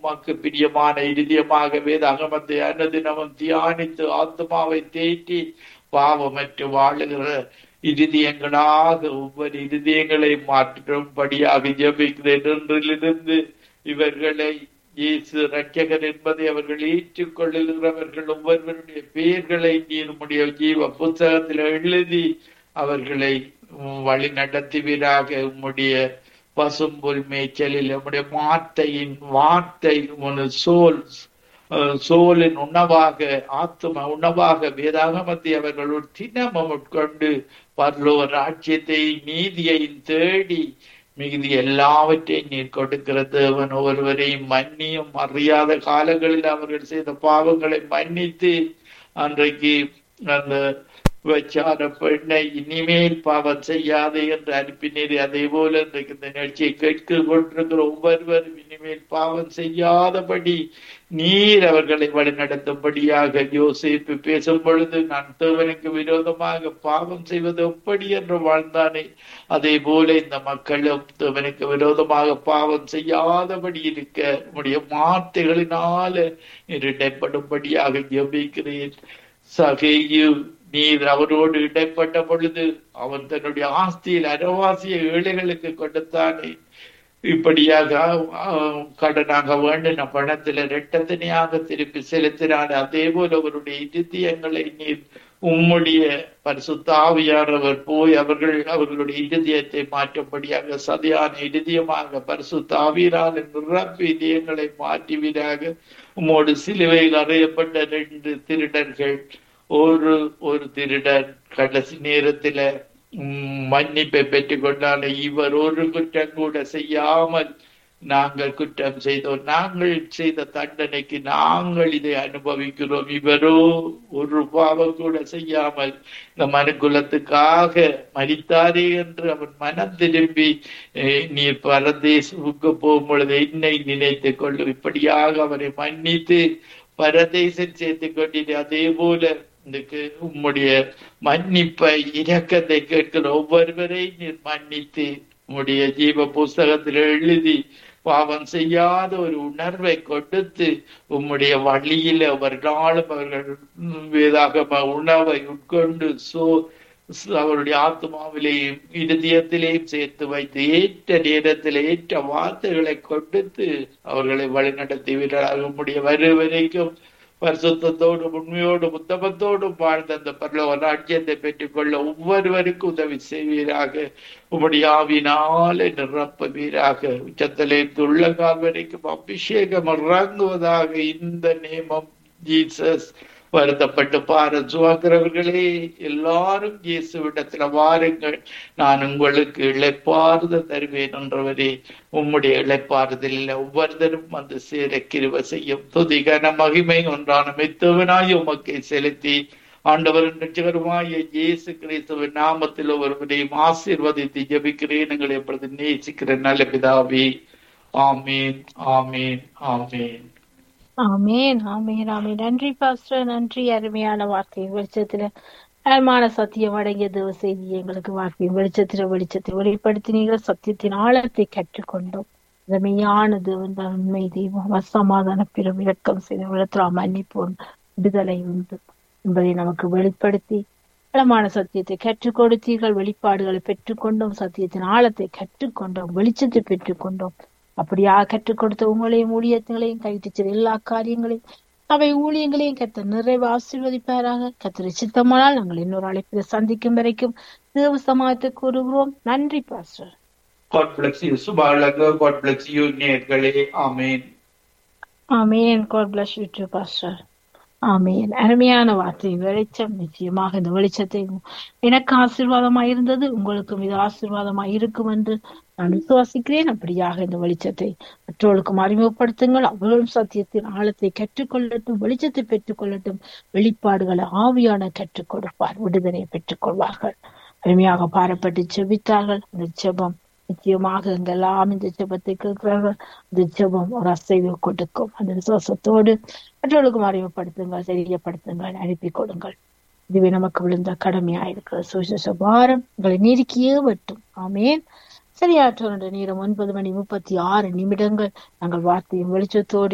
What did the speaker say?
உமக்கு பிரியமான இருதயமாக வேதாகமத்தை அனுதினமும் தியானித்து ஆத்மாவை தேற்றி பாவமற்று வாழுகிற இருதயங்களாக ஒவ்வொரு இருதயங்களை மாற்றும்படியாக ஜெபிக்கிறேன் என்றிலிருந்து இவர்களை இயேசு ரட்சகர் என்பதை அவர்கள் ஏற்றுக்கொள்ளுகிறவர்கள் ஒவ்வொருவருடைய பெயர்களை நீர்முடைய ஜீவ புத்தகத்தில் எழுதி அவர்களை வழி நடத்துவீராக உம்முடைய பசும்புல் மேய்ச்சலில் நம்முடைய வார்த்தையின் வார்த்தை ஒரு சோல் அஹ், சோலின் உணவாக ஆத்தும உணவாக வேதாகமத்தை அவர்கள் ஒரு தினமும் உட்கொண்டு பரலோ ராஜ்யத்தை நீதியையும் தேடி மிகுதி எல்லாவற்றையும் நீர் கொடுக்கிற தேவன் ஒருவரையும் மன்னியும் அறியாத காலங்களில் அவர்கள் செய்த பாவங்களை மன்னித்து அன்றைக்கு அந்த வச்சார பெண்ணை இனிமேல் பாவம் செய்யாதே என்று அனுப்பினீர் அதே போல இன்றைக்கு இந்த நிகழ்ச்சியை கேட்க கொண்டிருக்கிற ஒவ்வொருவரும் இனிமேல் பாவம் செய்யாதபடி நீர் அவர்களை வழிநடத்தும்படியாக யோசிப்பு பேசும் பொழுது நான் தேவனுக்கு விரோதமாக பாவம் செய்வது எப்படி என்று வாழ்ந்தானே அதே போல இந்த மக்களும் தேவனுக்கு விரோதமாக பாவம் செய்யாதபடி இருக்க உடைய வார்த்தைகளினால இடைப்படும்படியாக ஜெபிக்கிறேன் சகையு நீர் அவரோடு இடைப்பட்ட பொழுது அவன் தன்னுடைய ஆஸ்தியில் அரவாசிய ஏழைகளுக்கு கொடுத்தானே இப்படியாக ஆஹ், கடனாக வேண்டின பணத்துல ரெட்டத்தனையாக திருப்பி செலுத்தினான் அதே போல அவருடைய இருதயங்களை நீர் உம்முடைய பரிசுத்த ஆவியானவர் போய் அவர்கள் அவர்களுடைய இருதயத்தை மாற்றும்படியாக சதியான இருதயமாக பரிசுத்த ஆவியரால் நிரப்பி இதயங்களை மாற்றுவீராக உம்மோடு சிலுவையில் அறையப்பட்ட ரெண்டு திருடர்கள் ஒரு ஒரு திருடன் கடைசி நேரத்துல உம், மன்னிப்பை பெற்றுக் கொண்டாலே இவர் ஒரு குற்றம் கூட செய்யாமல் நாங்கள் குற்றம் செய்தோம் நாங்கள் செய்த தண்டனைக்கு நாங்கள் இதை அனுபவிக்கிறோம் இவரோ ஒரு பாவம் கூட செய்யாமல் இந்த மனுக்குலத்துக்காக மரித்தாரே என்று அவன் மனம் திரும்பி "ஏய், நீர் பரதேசுக்கு போகும் பொழுது என்னை நினைத்துக் கொள்ளும் இப்படியாக அவரை மன்னித்து பரதேசம் சேர்த்துக் கொண்டீர் அதே போல இதுக்கு உம்முடைய மன்னிப்பை இரக்கத்தை கேட்கிற ஒவ்வொருவரை நீர் மன்னித்து உம்முடைய ஜீவ புஸ்தகத்தில் எழுதி பாவம் செய்யாத ஒரு உணர்வை கொடுத்து உம்முடைய வழியில ஒரு நாளும் அவர்கள் உம், வேதாகம உணவை உட்கொண்டு சோ ச- அவருடைய ஆத்மாவிலேயும் இருதயத்திலேயும் சேர்த்து வைத்து ஏற்ற நேரத்தில் ஏற்ற வார்த்தைகளை கொடுத்து அவர்களை வழிநடத்துவீர்களாக உம்முடைய வரு வரைக்கும் பரிசுத்தத்தோடும் உண்மையோடும் உத்தமத்தோடும் வாழ்ந்த அந்த பரலோக ராஜ்யத்தை பெற்றுக்கொள்ள ஒவ்வொருவருக்கும் உதவி செய்வீராக உம்முடைய ஆவினால நிரப்புவீராக உச்சத்திலே உள்ள கால் வரைக்கும் அபிஷேகம் இறங்குவதாக இந்த நேமம் ஜீசஸ் வருத்தப்பட்டு பார சுவாக்கிறவர்களே எல்லாரும் இயேசுவிடத்துல வாருங்கள் நான் உங்களுக்கு இழைப்பாறுதல் தருவேன் என்றவரே உம்முடைய இழைப்பாறுதலில் ஒவ்வொருத்தரும் வந்து சேர கிருப செய்யும் துதிகன மகிமை ஒன்றான மெத்தவனாய் உமக்கை செலுத்தி ஆண்டவர் நிச்சயமாய இயேசு கிறிஸ்துவின் நாமத்தில் ஒருவரையும் ஆசீர்வதித்து ஜெபிக்கிறேன் எங்களை எப்பொழுது நேசிக்கிற நல்ல பிதாவே ஆமீன் ஆமீன் ஆமீன் ஆமேன் ஆமேன் ஆமேன் நன்றி பாஸ்டர் நன்றி அருமையான வார்த்தை வெளிச்சத்துல அருமான சத்தியம் அடங்கிய தேவ செய்தி எங்களுக்கு வார்த்தையின் வெளிச்சத்தில வெளிச்சத்தை வெளிப்படுத்தினீர்கள் சத்தியத்தின் ஆழத்தை கற்றுக்கொண்டோம் இந்த மெய்யான தேவன் தான் உண்மை தெய்வம் அசமாதான பிறம் இறக்கம் செய்த விடத்தில் மன்னிப்போம் விடுதலை உண்டு என்பதை நமக்கு வெளிப்படுத்தி ஆழமான சத்தியத்தை கற்றுக் கொடுத்தீர்கள் வெளிப்பாடுகளை பெற்றுக்கொண்டோம் சத்தியத்தின் ஆழத்தை கற்றுக்கொண்டோம் வெளிச்சத்தை பெற்றுக்கொண்டோம் அப்படியாக கற்றுக் கொடுத்த உங்களையும் ஊழியங்களையும் கைவிட்டு எல்லா காரியங்களையும் அவை ஊழியங்களையும் கத்த நிறைவு ஆசீர்வதிப்பாராக கத்திர சித்தமானால் நாங்கள் இன்னொரு அழைப்பில் சந்திக்கும் வரைக்கும் தேவ சமாதத்தை கூறுகிறோம் நன்றி பாஸ்டர் God bless you. சுபாலங்க God bless you. நேர்களே amen amen God bless you to pastor amen அருமையான வார்த்தை வெளிச்சம் நிச்சயமாக இந்த வெளிச்சத்தை எனக்கு ஆசீர்வாதமாய் இருந்தது உங்களுக்கும் இது ஆசீர்வாதமாய் இருக்கும் என்று நான் விசுவாசிக்கிறேன் அப்படியாக இந்த வெளிச்சத்தை மற்றவர்களுக்கும் அறிமுகப்படுத்துங்கள் அவர்களும் சத்தியத்தின் ஆழத்தை கற்றுக்கொள்ளட்டும் வெளிச்சத்தை பெற்றுக்கொள்ளட்டும் வெளிப்பாடுகளை ஆவியான கற்றுக் கொடுப்பார் விடுதலையை பெற்றுக் கொள்வார்கள் அருமையாக பாரப்பட்டு செபித்தார்கள் அந்த செபம் நிச்சயமாக எங்கெல்லாம் இந்த ஜெபத்தை கேட்கிறார்கள் இந்த ஜெபம் ஒரு அசைவு கொடுக்கும் அந்த விசுவாசத்தோடு மற்றவர்களுக்கும் அறிமுகப்படுத்துங்கள் தெரியப்படுத்துங்கள் அனுப்பி கொடுங்கள் இதுவே நமக்கு விழுந்த கடமையா இருக்கிற சுவிசேஷ பாரம் உங்களை நெருக்கியே வட்டும் ஆமேன் சரியாற்ற நேரம் ஒன்பது மணி முப்பத்தி ஆறு நிமிடங்கள் நாங்கள் வார்த்தையும் வெளிச்சத்தோடு